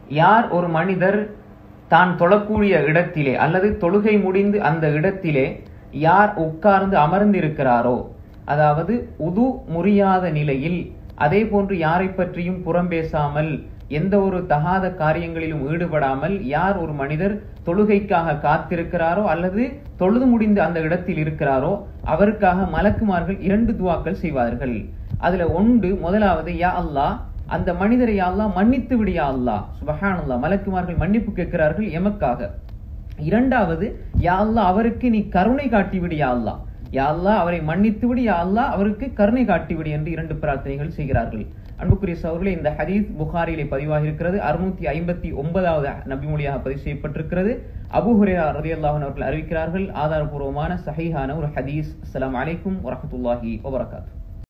யார் ஒரு மனிதர் தான் தொழக்கூடிய இடத்திலே அல்லது தொழுகை முடிந்து அந்த இடத்திலே யார் உட்கார்ந்து அமர்ந்திருக்கிறாரோ அதாவது உது முறியாத நிலையில் அதே போன்று யாரை பற்றியும் புறம் பேசாமல் எந்த ஒரு தகாத காரியங்களிலும் ஈடுபடாமல் யார் ஒரு மனிதர் தொழுகைக்காக காத்திருக்கிறாரோ அல்லது தொழுது முடிந்து அந்த இடத்தில் இருக்கிறாரோ அவருக்காக மலக்குமார்கள் இரண்டு துவாக்கள் செய்வார்கள் அதுல ஒன்று முதலாவது யா அல்லாஹ் அந்த மனிதரை யா அல்லாஹ் மன்னித்து விடியா அல்லாஹ் சுபஹானல்லாஹ் மலக்குமார்கள் மன்னிப்பு கேட்கிறார்கள் எமக்காக இரண்டாவது யா அல்லாஹ் அவருக்கு நீ கருணை காட்டி விடு யா அல்லாஹ் யா அல்லாஹ் அவரை மன்னித்து விடு யா அல்லாஹ் அவருக்கு கருணை காட்டி விடு என்று இரண்டு பிரார்த்தனைகள் செய்கிறார்கள் அன்புக்குரிய சகோதரர்களே இந்த ஹதீஸ் புகாரிலே பதிவாகி இருக்கிறது அறுநூத்தி ஐம்பத்தி ஒன்பதாவது நபிமொழியாக பதிவு செய்யப்பட்டிருக்கிறது அபு ஹுரேரா ரலியல்லாஹு அன்ஹு அவர்கள் அறிவிக்கிறார்கள் ஆதாரபூர்வமான சஹீஹான ஒரு ஹதீஸ் அஸ்ஸலாமு அலைக்கும் வரஹ்மத்துல்லாஹி வபரகாத்துஹு